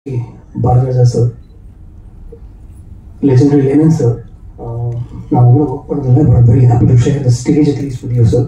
Bharathiraja sir legendary Lennon sir. Uh, நான் உங்களை work பண்ணதில்லை but very happy to share the stage at least with you sir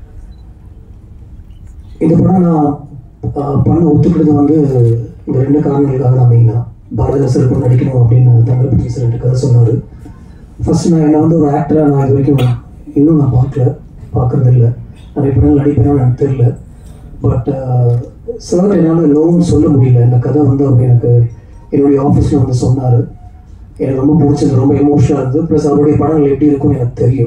இந்த படம் நான் uh, பண்ண ஒத்துக்கிட்டது வந்து இந்த ரெண்டு காரணங்களுக்காக தான் மெயினாக பாரதிதாசர் கூட நடிக்கணும் அப்படின்னு தங்கப்பட்டி சார் ரெண்டு கதை சொன்னார் ஃபர்ஸ்ட் நான் என்னை வந்து ஒரு ஆக்டராக நான் இது வரைக்கும் இன்னும் நான் பார்க்கல பார்க்கறது இல்லை நிறைய படங்கள் நடிப்பேன்னு எனக்கு தெரியல பட் சார் என்னால் லோன்னு சொல்ல முடியல இந்த கதை வந்து அவர் எனக்கு என்னுடைய ஆஃபீஸில் வந்து சொன்னார் எனக்கு ரொம்ப பிடிச்சது ரொம்ப எமோஷனாக இருந்தது ப்ளஸ் அவருடைய படங்கள் எப்படி இருக்கும்னு எனக்கு தெரியும்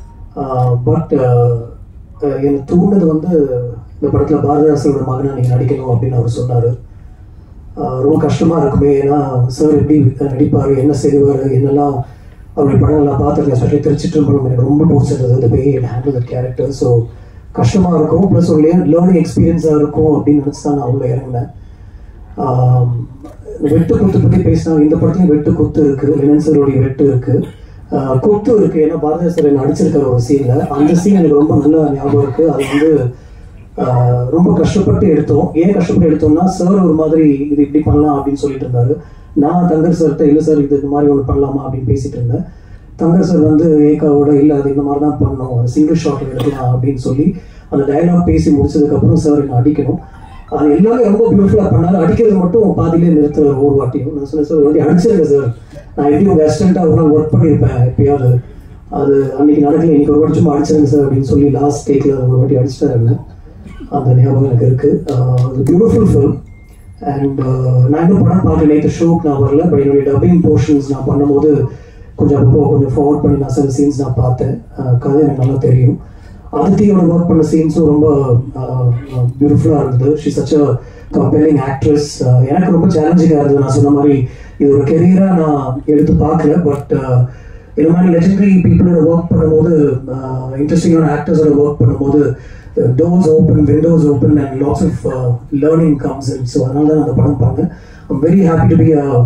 பட் எனக்கு தூண்டது வந்து இந்த படத்தில் பாரதிதாசனோட மகனை நீங்கள் நடிக்கணும் அப்படின்னு அவர் சொன்னார் ரொம்ப கஷ்டமாக இருக்குமே ஏன்னா சார் எப்படி நடிப்பார் என்ன செய்வார் என்னெல்லாம் அவருடைய படங்கள்லாம் பார்த்துருக்கேன் எஸ்பெஷலி திருச்சிற்றம்பலம் எனக்கு ரொம்ப பிடிச்சிருந்தது இந்த way handle the character so கஷ்டமாக இருக்கும் ப்ளஸ் ஒரு லேர்னிங் எக்ஸ்பீரியன்ஸாக இருக்கும் அப்படின்னு நினச்சி தான் நான் உள்ள இறங்கினேன் ஆம், வெட்டு குத்து பற்றி பேசினா இந்த படத்துலையும் வெட்டு குத்து இருக்கு லெனன் சாரோடைய வெட்டு இருக்கு ஆஹ் குத்து இருக்கு ஏன்னா பாரதிய சார் நடிச்சிருக்கிற ஒரு சீன்ல அந்த சீன் எனக்கு ரொம்ப நல்ல ஞாபகம் இருக்கு அது வந்து ஆஹ் ரொம்ப கஷ்டப்பட்டு எடுத்தோம் ஏன் கஷ்டப்பட்டு எடுத்தோம்னா சார் ஒரு மாதிரி இது இப்படி பண்ணலாம் அப்படின்னு சொல்லிட்டு இருந்தாரு நான் தங்கர் சார்கிட்ட இல்லை சார் இது இந்த மாதிரி ஒன்று பண்ணலாமா அப்படின்னு பேசிட்டு இருந்தேன் தங்கர் சார் வந்து ஏகாவோட இல்லை அது இந்த மாதிரி தான் பண்ணணும் அது சிங்கிள் ஷாட்ல எடுக்கலாம் அப்படின்னு சொல்லி அந்த டயலாக் பேசி முடிச்சதுக்கப்புறம் சார் என்ன அடிக்கணும் அது எல்லாமே ரொம்ப பியூட்டிஃபுல்லாக பண்ணாரு அடிக்கிறது மட்டும் பாதியிலே நிறுத்துறாரு ஒரு வாட்டியும் நான் சொன்னேன் சார் ஒரு வாட்டி அடிச்சிருங்க சார் நான் எப்படி உங்கள் அசிஸ்டண்ட்டாக ஒரு நாள் ஒர்க் பண்ணியிருப்பேன் எப்பயாவது அது அன்னைக்கு நடக்கல இன்னைக்கு ஒரு வாட்டி சும்மா அடிச்சிருங்க சார் அப்படின்னு சொல்லி லாஸ்ட் டேக்கில் ஒரு வாட்டி அடிச்சிட்டாருங்க அந்த ஞாபகம் எனக்கு இருக்கு அது பியூட்டிஃபுல் ஃபிலிம் அண்ட் நான் இன்னும் படம் பார்க்கல நேற்று ஷோக்கு நான் வரல பட் என்னுடைய டப்பிங் போர்ஷன்ஸ் நான் பண்ணும்போது கொஞ்சம் அப்போ கொஞ்சம் ஃபார்வர்ட் பண்ணி நான் சில சீன்ஸ் நான் பார்த்தேன் அஹ் கதை எனக்கு நல்லா தெரியும் அதித்தியோட ஒர்க் பண்ண சீன்ஸும் ரொம்ப பியூட்டிஃபுல்லாக இருந்தது she such a compelling actress எனக்கு ரொம்ப சேலஞ்சிங்காக இருந்தது நான் சொன்ன மாதிரி இது ஒரு கெரியராக நான் எடுத்து பார்க்கல பட் இந்த மாதிரி லெஜெண்டரி பீப்புளோட ஒர்க் பண்ணும்போது இன்ட்ரெஸ்டிங்கான ஆக்டர்ஸோட ஒர்க் பண்ணும்போது doors open windows open and lots of learning comes in so அதனால தான் அந்த படம் பார்த்தேன் I'm very happy to be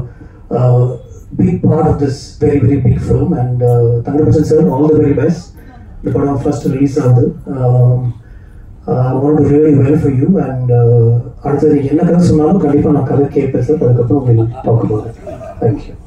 big part of this very very big film and uh, Thangapasan sir all the very best the படம் first release ஆகுது I want to really well for you and அடுத்தது நீங்கள் என்ன கதை சொன்னாலும் கண்டிப்பாக நான் கதை கேட்பேன் சார் அதுக்கப்புறம் உங்களுக்கு டாக் பண்ணுவேன் தேங்க்யூ